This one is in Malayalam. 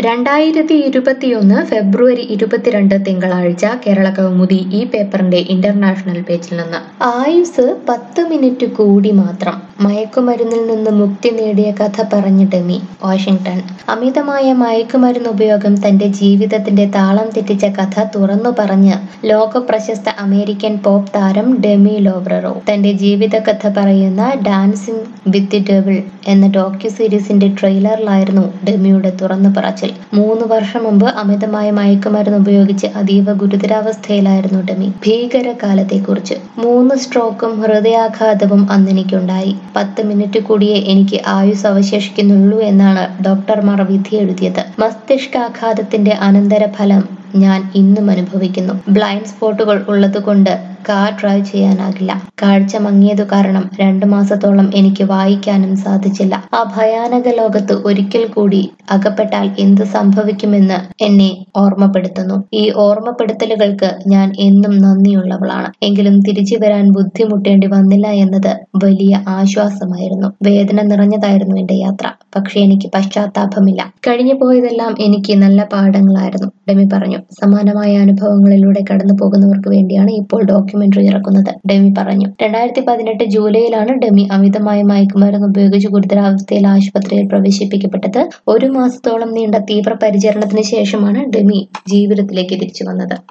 രണ്ടായിരത്തി ഇരുപത്തിയൊന്ന് ഫെബ്രുവരി ഇരുപത്തിരണ്ട് തിങ്കളാഴ്ച കേരള കൗമുദി ഈ പേപ്പറിന്റെ ഇന്റർനാഷണൽ പേജിൽ നിന്ന് ആയുസ് പത്ത് മിനിറ്റ് കൂടി മാത്രം മയക്കുമരുന്നിൽ നിന്ന് മുക്തി നേടിയ കഥ പറഞ്ഞ് ഡെമി വാഷിംഗ്ടൺ അമിതമായ മയക്കുമരുന്ന് ഉപയോഗം തന്റെ ജീവിതത്തിന്റെ താളം തെറ്റിച്ച കഥ തുറന്നു പറഞ്ഞ് ലോക പ്രശസ്ത അമേരിക്കൻ പോപ്പ് താരം ഡെമി ലോബ്രറോ തന്റെ ജീവിതകഥ പറയുന്ന ഡാൻസിംഗ് വിത്ത് ദി ഡെവിൾ എന്ന ഡോക്യു സീരീസിന്റെ ട്രെയിലറിലായിരുന്നു ഡെമിയുടെ തുറന്നു പറച്ചിൽ മൂന്ന് വർഷം മുമ്പ് അമിതമായ മയക്കുമരുന്ന് ഉപയോഗിച്ച് അതീവ ഗുരുതരാവസ്ഥയിലായിരുന്നു ഡെമി ഭീകരകാലത്തെക്കുറിച്ച് മൂന്ന് സ്ട്രോക്കും ഹൃദയാഘാതവും അന്നെനിക്കുണ്ടായി പത്ത് മിനിറ്റ് കൂടിയേ എനിക്ക് ആയുസ് അവശേഷിക്കുന്നുള്ളൂ എന്നാണ് ഡോക്ടർമാർ വിധി എഴുതിയത് മസ്തിഷ്കാഘാതത്തിന്റെ അനന്തരഫലം ഞാൻ ഇന്നും അനുഭവിക്കുന്നു ബ്ലൈൻഡ് സ്പോട്ടുകൾ ഉള്ളതുകൊണ്ട് കാർ ഡ്രൈവ് ചെയ്യാനാകില്ല കാഴ്ച മങ്ങിയതു കാരണം രണ്ടു മാസത്തോളം എനിക്ക് വായിക്കാനും സാധിച്ചില്ല ആ ഭയാനക ലോകത്ത് ഒരിക്കൽ കൂടി അകപ്പെട്ടാൽ എന്ത് സംഭവിക്കുമെന്ന് എന്നെ ഓർമ്മപ്പെടുത്തുന്നു ഈ ഓർമ്മപ്പെടുത്തലുകൾക്ക് ഞാൻ എന്നും നന്ദിയുള്ളവളാണ് എങ്കിലും തിരിച്ചു വരാൻ ബുദ്ധിമുട്ടേണ്ടി വന്നില്ല എന്നത് വലിയ ആശ്വാസമായിരുന്നു വേദന നിറഞ്ഞതായിരുന്നു എന്റെ യാത്ര പക്ഷെ എനിക്ക് പശ്ചാത്താപമില്ല കഴിഞ്ഞു പോയതെല്ലാം എനിക്ക് നല്ല പാഠങ്ങളായിരുന്നു ഡെമി പറഞ്ഞു സമാനമായ അനുഭവങ്ങളിലൂടെ കടന്നു പോകുന്നവർക്ക് വേണ്ടിയാണ് ഇപ്പോൾ ഡോക്യുമെന്ററി ഇറക്കുന്നത് ഡെമി പറഞ്ഞു രണ്ടായിരത്തി പതിനെട്ട് ജൂലൈയിലാണ് ഡെമി അമിതമായ മയക്കുമരുന്ന് ഉപയോഗിച്ച് ഗുരുതരാവസ്ഥയിൽ ആശുപത്രിയിൽ പ്രവേശിപ്പിക്കപ്പെട്ടത് ഒരു മാസത്തോളം നീണ്ട തീവ്ര പരിചരണത്തിന് ശേഷമാണ് ഡെമി ജീവിതത്തിലേക്ക് തിരിച്ചു വന്നത്